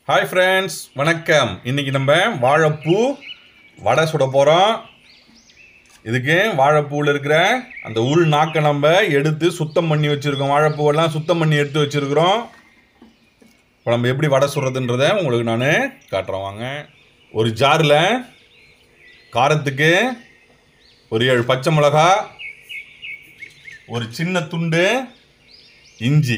hi friends வணக்கம் இன்னைக்கு நம்ம வாழைப்பூ வடை சுட போகிறோம் இதுக்கு வாழைப்பூவில் இருக்கிற அந்த உள் நாக்கை நம்ம எடுத்து சுத்தம் பண்ணி வச்சுருக்கோம் வாழைப்பூவெல்லாம் சுத்தம் பண்ணி எடுத்து வச்சுருக்குறோம் இப்போ நம்ம எப்படி வடை சுடுறதுன்றதை உங்களுக்கு நான் காட்டுறேன் வாங்க ஒரு ஜாரில் காரத்துக்கு ஒரு ஏழு பச்சை மிளகா ஒரு சின்ன துண்டு இஞ்சி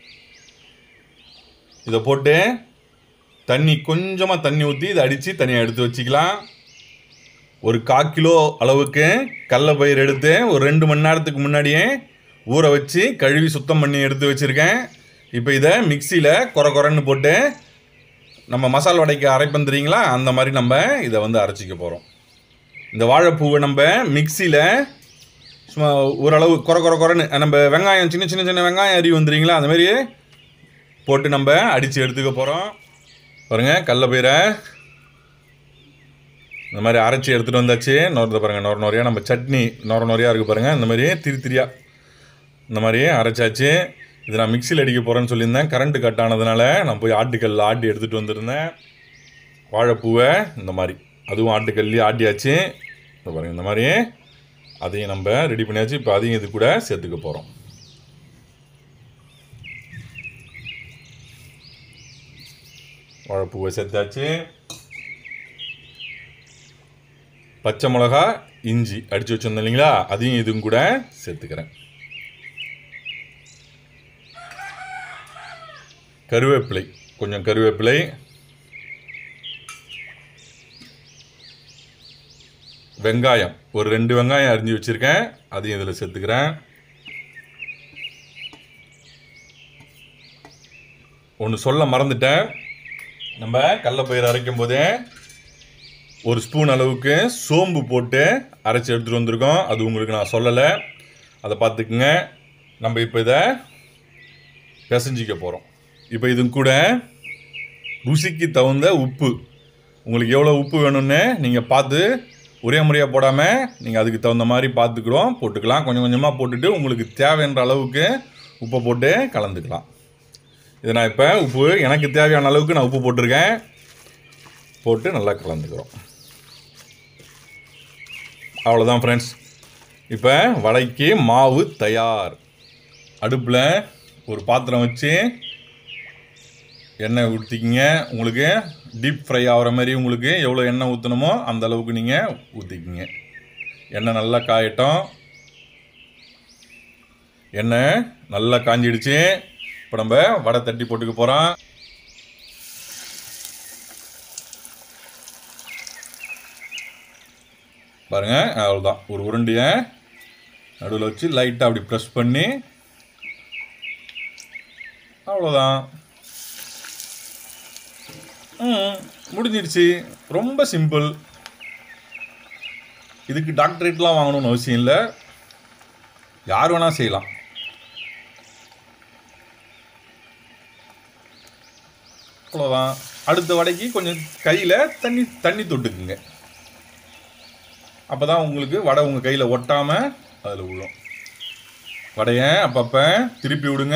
இதை போட்டு தண்ணி கொஞ்சமாக தண்ணி ஊற்றி இதை அடித்து தனியாக எடுத்து வச்சுக்கலாம் ஒரு கால் கிலோ அளவுக்கு கடல பயிர் எடுத்து ஒரு ரெண்டு மணி நேரத்துக்கு முன்னாடியே ஊற வச்சு கழுவி சுத்தம் பண்ணி எடுத்து வச்சுருக்கேன் இப்போ இதை மிக்சியில் குறை குறைன்னு போட்டு நம்ம மசாலா வடைக்கு அரைப்போம் தெரியுங்களா அந்த மாதிரி நம்ம இதை வந்து அரைச்சிக்க போகிறோம் இந்த வாழைப்பூவை நம்ம மிக்சியில் சும்மா ஓரளவு குறை குறை குறைன்னு நம்ம வெங்காயம் சின்ன சின்ன சின்ன வெங்காயம் அறிவு வந்துடுறீங்களா அந்த மாதிரி போட்டு நம்ம அடித்து எடுத்துக்க போகிறோம் பாருங்கள் கடல பயிரை இந்த மாதிரி அரைச்சி எடுத்துகிட்டு வந்தாச்சு நொறத பாருங்கள் நொற நொறையாக நம்ம சட்னி நொற நொறையாக இருக்குது பாருங்கள் இந்த மாதிரி திரி திரியாக இந்த மாதிரி அரைச்சாச்சு இது நான் மிக்சியில் அடிக்க போகிறேன்னு சொல்லியிருந்தேன் கரண்ட்டு கட் ஆனதுனால நான் போய் ஆட்டுக்கல்ல ஆட்டி எடுத்துகிட்டு வந்திருந்தேன் வாழைப்பூவை இந்த மாதிரி அதுவும் ஆட்டுக்கல்லையே ஆட்டியாச்சு இந்த பாருங்கள் இந்த மாதிரி அதையும் நம்ம ரெடி பண்ணியாச்சு இப்போ அதையும் இது கூட சேர்த்துக்க போகிறோம் வாழைப்பூவை சேர்த்தாச்சு பச்சை மிளகா இஞ்சி அடித்து வச்சுருந்தோம் இல்லைங்களா அதையும் இதுவும் கூட சேர்த்துக்கிறேன் கருவேப்பிலை கொஞ்சம் கருவேப்பிலை வெங்காயம் ஒரு ரெண்டு வெங்காயம் அரிஞ்சு வச்சுருக்கேன் அதையும் இதில் சேர்த்துக்கிறேன் ஒன்று சொல்ல மறந்துட்டேன் நம்ம கடலப்பயிர் அரைக்கும் போதே ஒரு ஸ்பூன் அளவுக்கு சோம்பு போட்டு அரைச்சி எடுத்துகிட்டு வந்திருக்கோம் அது உங்களுக்கு நான் சொல்லலை அதை பார்த்துக்குங்க நம்ம இப்போ இதை பிசைஞ்சிக்க போகிறோம் இப்போ இது கூட ருசிக்கு தகுந்த உப்பு உங்களுக்கு எவ்வளோ உப்பு வேணும்னு நீங்கள் பார்த்து ஒரே முறையாக போடாமல் நீங்கள் அதுக்கு தகுந்த மாதிரி பார்த்துக்கிறோம் போட்டுக்கலாம் கொஞ்சம் கொஞ்சமாக போட்டுட்டு உங்களுக்கு தேவைன்ற அளவுக்கு உப்பை போட்டு கலந்துக்கலாம் இது நான் இப்போ உப்பு எனக்கு தேவையான அளவுக்கு நான் உப்பு போட்டிருக்கேன் போட்டு நல்லா கலந்துக்கிறோம் அவ்வளோதான் ஃப்ரெண்ட்ஸ் இப்போ வடைக்கு மாவு தயார் அடுப்பில் ஒரு பாத்திரம் வச்சு எண்ணெய் ஊற்றிக்கிங்க உங்களுக்கு டீப் ஃப்ரை ஆகிற மாதிரி உங்களுக்கு எவ்வளோ எண்ணெய் ஊற்றணுமோ அந்த அளவுக்கு நீங்கள் ஊற்றிக்கிங்க எண்ணெய் நல்லா காயட்டும் எண்ணெய் நல்லா காஞ்சிடுச்சு இப்போ நம்ம வடை தட்டி போட்டுக்க போகிறோம் பாருங்க அவ்வளோதான் ஒரு உருண்டையை நடுவில் வச்சு லைட்டாக அப்படி ப்ரெஸ் பண்ணி அவ்வளோதான் ம் முடிஞ்சிடுச்சு ரொம்ப சிம்பிள் இதுக்கு டாக்டரேட்லாம் வாங்கணும்னு அவசியம் இல்லை யார் வேணால் செய்யலாம் அவ்வளோதான் அடுத்த வடைக்கு கொஞ்சம் கையில் தண்ணி தண்ணி தொட்டுக்குங்க அப்போ தான் உங்களுக்கு வடை உங்கள் கையில் ஒட்டாமல் அதில் விழும் வடையை அப்பப்போ திருப்பி விடுங்க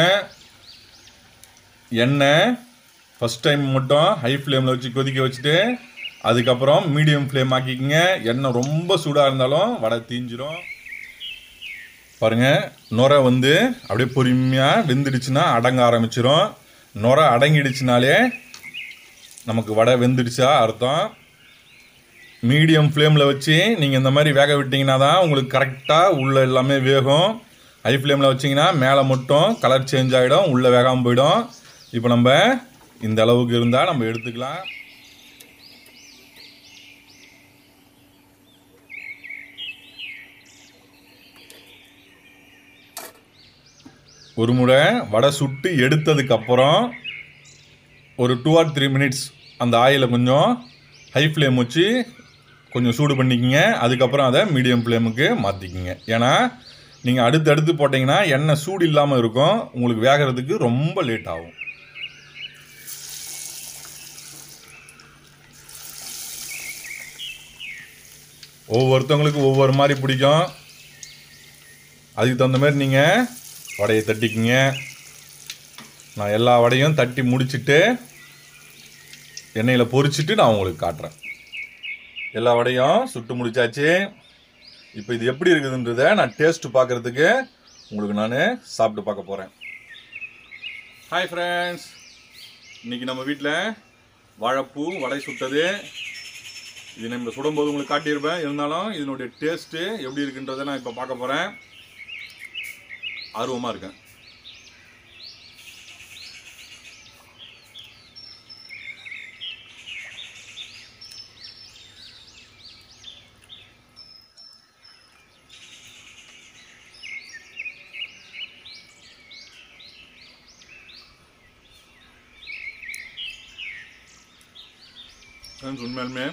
எண்ணெய் ஃபஸ்ட் டைம் மட்டும் ஹை ஃப்ளேமில் வச்சு கொதிக்க வச்சுட்டு அதுக்கப்புறம் மீடியம் ஃப்ளேம் ஆக்கிக்கங்க எண்ணெய் ரொம்ப சூடாக இருந்தாலும் வடை தீஞ்சிரும் பாருங்கள் நுரை வந்து அப்படியே பொறுமையாக வெந்துடுச்சுன்னா அடங்க ஆரம்பிச்சிரும் நுரை அடங்கிடுச்சுனாலே நமக்கு வடை வெந்துடுச்சா அர்த்தம் மீடியம் ஃப்ளேமில் வச்சு நீங்கள் இந்த மாதிரி வேக விட்டிங்கன்னா தான் உங்களுக்கு கரெக்டாக உள்ளே எல்லாமே வேகும் ஹை ஃப்ளேமில் வச்சிங்கன்னா மேலே மட்டும் கலர் சேஞ்ச் ஆகிடும் உள்ளே வேகாமல் போயிடும் இப்போ நம்ம இந்த அளவுக்கு இருந்தால் நம்ம எடுத்துக்கலாம் ஒரு முறை வடை சுட்டு எடுத்ததுக்கப்புறம் ஒரு டூ ஆர் த்ரீ மினிட்ஸ் அந்த ஆயிலை கொஞ்சம் ஹை ஃப்ளேம் வச்சு கொஞ்சம் சூடு பண்ணிக்கிங்க அதுக்கப்புறம் அதை மீடியம் ஃப்ளேமுக்கு மாற்றிக்கிங்க ஏன்னா நீங்கள் அடுத்து அடுத்து போட்டிங்கன்னா எண்ணெய் சூடு இல்லாமல் இருக்கும் உங்களுக்கு வேகிறதுக்கு ரொம்ப லேட் ஆகும் ஒவ்வொருத்தவங்களுக்கு ஒவ்வொரு மாதிரி பிடிக்கும் அதுக்கு தகுந்த மாதிரி நீங்கள் வடையை தட்டிக்கிங்க நான் எல்லா வடையும் தட்டி முடிச்சிட்டு எண்ணெயில் பொரிச்சிட்டு நான் உங்களுக்கு காட்டுறேன் எல்லா வடையும் சுட்டு முடிச்சாச்சு இப்போ இது எப்படி இருக்குதுன்றத நான் டேஸ்ட் பார்க்கறதுக்கு உங்களுக்கு நான் சாப்பிட்டு பார்க்க போகிறேன் ஹாய் ஃப்ரெண்ட்ஸ் இன்னைக்கு நம்ம வீட்டில் வாழைப்பூ வடை சுட்டது இது நம்ம சுடும்போது உங்களுக்கு காட்டியிருப்பேன் இருந்தாலும் இதனுடைய டேஸ்ட்டு எப்படி இருக்குன்றதை நான் இப்போ பார்க்க போகிறேன் ஆர்வமாக இருக்கேன் ஃப்ரெண்ட்ஸ் உண்மையாலுமே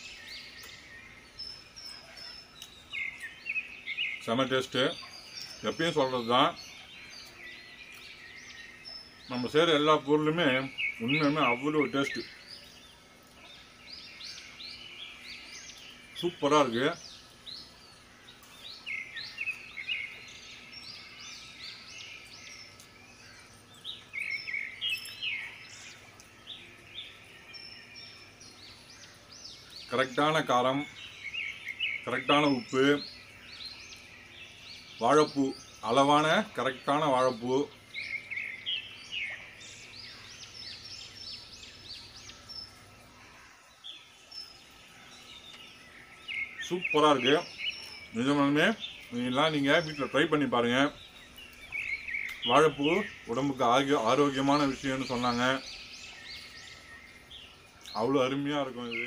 செம டேஸ்ட்டு எப்பயும் சொல்கிறது தான் நம்ம செய்கிற எல்லா பொருளுமே உண்மையுமே அவ்வளோ டேஸ்ட்டு சூப்பராக இருக்கு கரெக்டான காரம் கரெக்டான உப்பு வாழைப்பூ அளவான கரெக்டான வாழைப்பூ சூப்பராக இருக்கு நிஜமாலுமே இதெல்லாம் நீங்கள் வீட்டில் ட்ரை பண்ணி பாருங்கள் வாழைப்பூ உடம்புக்கு ஆரோக்கிய ஆரோக்கியமான விஷயம்னு சொன்னாங்க அவ்வளோ அருமையாக இருக்கும் இது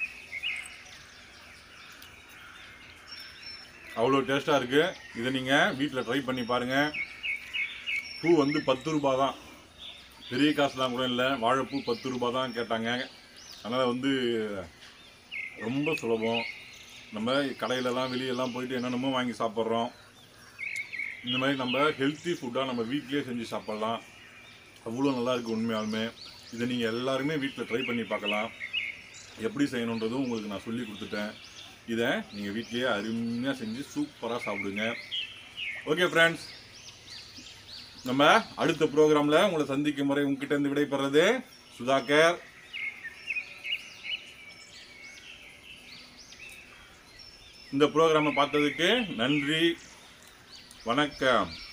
அவ்வளோ டேஸ்ட்டாக இருக்குது இதை நீங்கள் வீட்டில் ட்ரை பண்ணி பாருங்கள் பூ வந்து பத்து ரூபா தான் பெரிய காசுலாம் கூட இல்லை வாழைப்பூ பத்து ரூபா தான் கேட்டாங்க அதனால் வந்து ரொம்ப சுலபம் நம்ம கடையிலலாம் வெளியெல்லாம் போயிட்டு என்னென்னமோ வாங்கி சாப்பிட்றோம் இந்த மாதிரி நம்ம ஹெல்த்தி ஃபுட்டாக நம்ம வீட்லேயே செஞ்சு சாப்பிட்லாம் அவ்வளோ நல்லா இருக்குது உண்மையாலுமே இதை நீங்கள் எல்லாருமே வீட்டில் ட்ரை பண்ணி பார்க்கலாம் எப்படி செய்யணுன்றதும் உங்களுக்கு நான் சொல்லி கொடுத்துட்டேன் இதை நீங்கள் வீட்லேயே அருமையாக செஞ்சு சூப்பராக சாப்பிடுங்க ஓகே ஃப்ரெண்ட்ஸ் நம்ம அடுத்த ப்ரோக்ராமில் உங்களை சந்திக்கும் முறை உங்ககிட்ட இருந்து விடைபெறது சுதாகர் இந்த ப்ரோக்ராமை பார்த்ததுக்கு நன்றி வணக்கம்